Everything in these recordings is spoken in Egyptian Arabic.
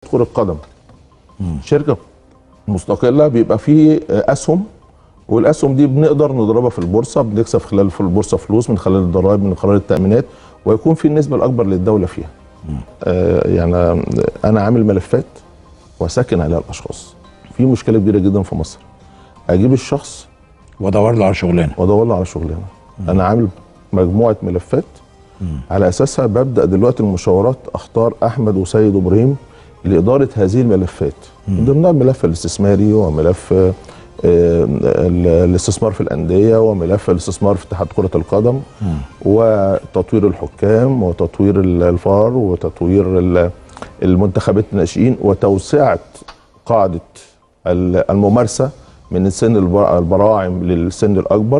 كره قدم شركه مستقله بيبقى فيه اسهم والاسهم دي بنقدر نضربها في البورصه بنكسب خلال في البورصه فلوس من خلال الضرائب من خلال التامينات ويكون في النسبه الاكبر للدوله فيها. آه يعني انا عامل ملفات وساكن عليها الاشخاص. في مشكله كبيره جدا في مصر. اجيب الشخص وادور له على شغلانه وادور له على شغلانه. انا عامل مجموعه ملفات على اساسها ببدا دلوقتي المشاورات اختار احمد وسيد وابراهيم لاداره هذه الملفات. من ضمنها الملف الاستثماري وملف آه، ال- الاستثمار في الانديه وملف الاستثمار في اتحاد كره القدم وتطوير الحكام وتطوير ال- الفار وتطوير ال- المنتخبات الناشئين وتوسعه قاعده ال- الممارسه من سن البر- البراعم للسن الاكبر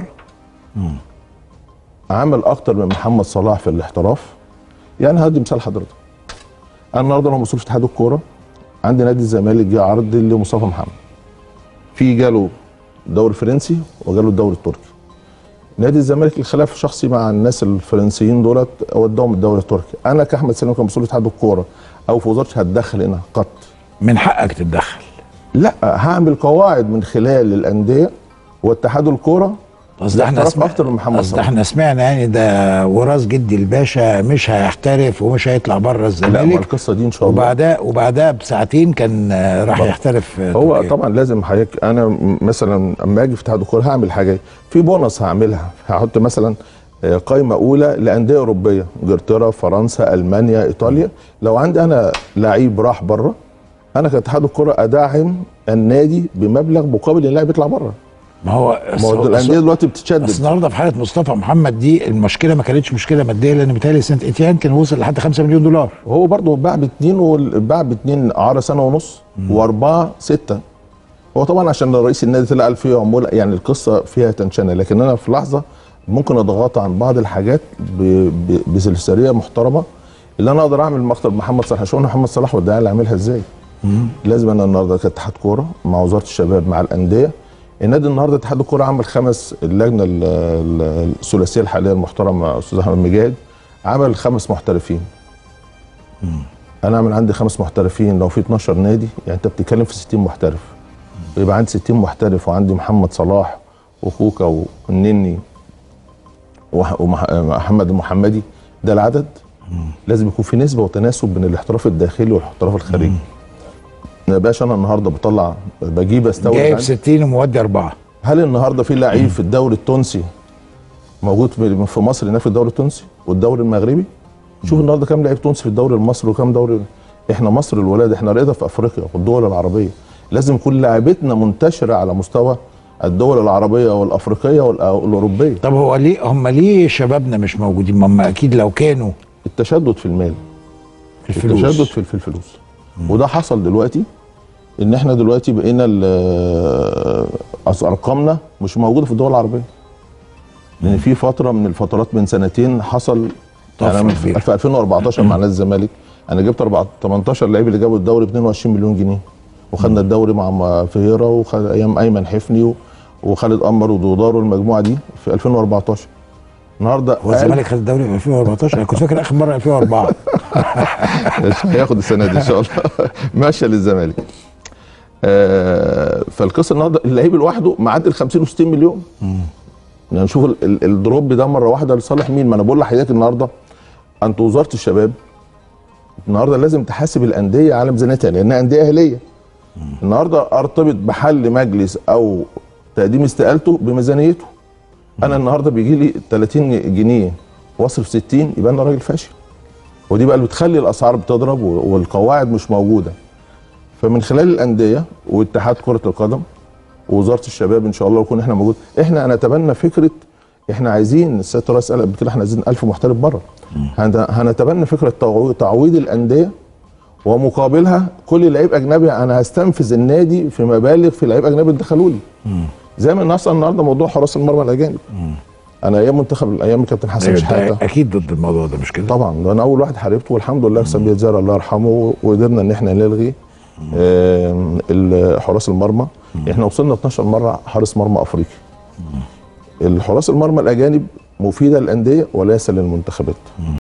عمل اكتر من محمد صلاح في الاحتراف يعني هدي مثال حضرتك انا النهارده انا مسؤول في اتحاد الكوره عندي نادي الزمالك جه عرض لمصطفى محمد في جاله الدوري الفرنسي وجاله الدوري التركي نادي الزمالك الخلاف شخصي مع الناس الفرنسيين دولت وداهم الدوري التركي انا كاحمد سليم كمسؤول اتحاد الكوره او في وزارتي هتدخل هنا قط من حقك تتدخل لا هعمل قواعد من خلال الانديه واتحاد الكوره اصل احنا احتراف سمع... اكتر من محمد اصل صلاح احنا سمعنا يعني ده وراث جدي الباشا مش هيحترف ومش هيطلع بره لا ما الزمالك القصه دي ان شاء الله وبعدها وبعدها بساعتين كان آه، راح يحترف في هو تركيا. طبعا لازم حضرتك انا م- مثلا اما اجي في اتحاد الكوره هعمل حاجه في بونص هعملها هحط مثلا آه، قائمه اولى لانديه اوروبيه انجلترا فرنسا المانيا ايطاليا لو عندي انا لعيب راح بره انا كاتحاد الكوره ادعم النادي بمبلغ مقابل ان اللاعب يطلع بره ما هو ما هو الانديه دلوقتي بتتشدد بس النهارده في حاله مصطفى محمد دي المشكله ما كانتش مشكله ماديه لان بيتهيألي سنت اتيان كان وصل لحد 5 مليون دولار وهو برضه باع باثنين وباع باثنين اعاره سنه ونص واربعه سته هو طبعا عشان رئيس النادي طلع قال فيه عموله يعني القصه فيها تنشنه لكن انا في لحظه ممكن اتغاضى عن بعض الحاجات ب- ب- بسلسليه محترمه اللي انا اقدر اعمل مكتب محمد صلاح شو انا محمد صلاح والدعايه اللي اعملها ازاي؟ لازم انا النهارده كاتحاد كوره مع وزاره الشباب مع الانديه النادي النهارده اتحاد الكوره عمل خمس اللجنه ال- ال- الثلاثيه الحاليه المحترمه استاذ احمد مجاهد عمل خمس محترفين انا اعمل عندي خمس محترفين لو في 12 نادي يعني انت بتتكلم في 60 محترف يبقى عندي 60 محترف وعندي محمد صلاح وكوكا والنني وح- ومح- ومحمد المحمدي ده العدد لازم يكون في نسبه وتناسب بين الاحتراف الداخلي والاحتراف الخارجي ما بقاش انا النهارده بطلع بجيب استورد جايب عندي. 60 ومودي اربعه هل النهارده في لعيب في الدوري التونسي موجود في في مصر هناك في الدوري التونسي والدوري المغربي شوف النهارده كام لعيب تونسي في الدوري المصري وكام دوري احنا مصر الولاد احنا رائده في افريقيا والدول العربيه لازم يكون لعيبتنا منتشره على مستوى الدول العربيه والافريقيه والأ- والاوروبيه طب هو ليه هم ليه شبابنا مش موجودين ما هم اكيد لو كانوا التشدد في المال في الفلوس التشدد في في الفلوس وده حصل دلوقتي ان احنا دلوقتي بقينا ال- أص- ارقامنا مش موجوده في الدول العربيه لان في فتره من الفترات من سنتين حصل طفرة يعني كبيرة. في 2014 مع نادي الزمالك انا جبت 4 18 لعيب اللي جابوا الدوري ب 22 مليون جنيه وخدنا الدوري مع م- فييرا وخد ايام ايمن حفني و- وخالد قمر ودودار والمجموعه دي في 2014 النهارده هو الزمالك خد الدوري في 2014 انا كنت فاكر اخر مره 2004 هياخد السنه دي ان شاء الله ماشيه للزمالك آه فالقصه النهارده اللعيب لوحده معدي ال 50 و60 مليون يعني نشوف ال- ال- الدروب ده مره واحده لصالح مين ما انا بقول لحضرتك النهارده انتوا وزاره الشباب النهارده لازم تحاسب الانديه على ميزانيتها لانها انديه اهليه النهارده ارتبط بحل مجلس او تقديم استقالته بميزانيته انا النهارده بيجي لي 30 جنيه واصرف 60 يبقى انا راجل فاشل ودي بقى اللي بتخلي الاسعار بتضرب و- والقواعد مش موجوده فمن خلال الانديه واتحاد كره القدم ووزاره الشباب ان شاء الله يكون احنا موجود احنا هنتبنى فكره احنا عايزين السيد الرئيس قال قبل كده احنا عايزين 1000 محترف بره هن- هنتبنى فكره تعويض, تعويض الانديه ومقابلها كل لعيب اجنبي انا هستنفذ النادي في مبالغ في لعيب اجنبي دخلوا لي زي ما الناس النهارده موضوع حراس المرمى الاجانب انا ايام منتخب ايام الكابتن حسن أيوة، شحاته أنت اكيد ضد الموضوع ده مش كده طبعا ده انا اول واحد حاربته والحمد لله سمية زهر الله يرحمه وقدرنا ان احنا نلغي آم، ال- حراس المرمى احنا وصلنا 12 مره حارس مرمى افريقي الحراس المرمى الاجانب مفيده للانديه وليس للمنتخبات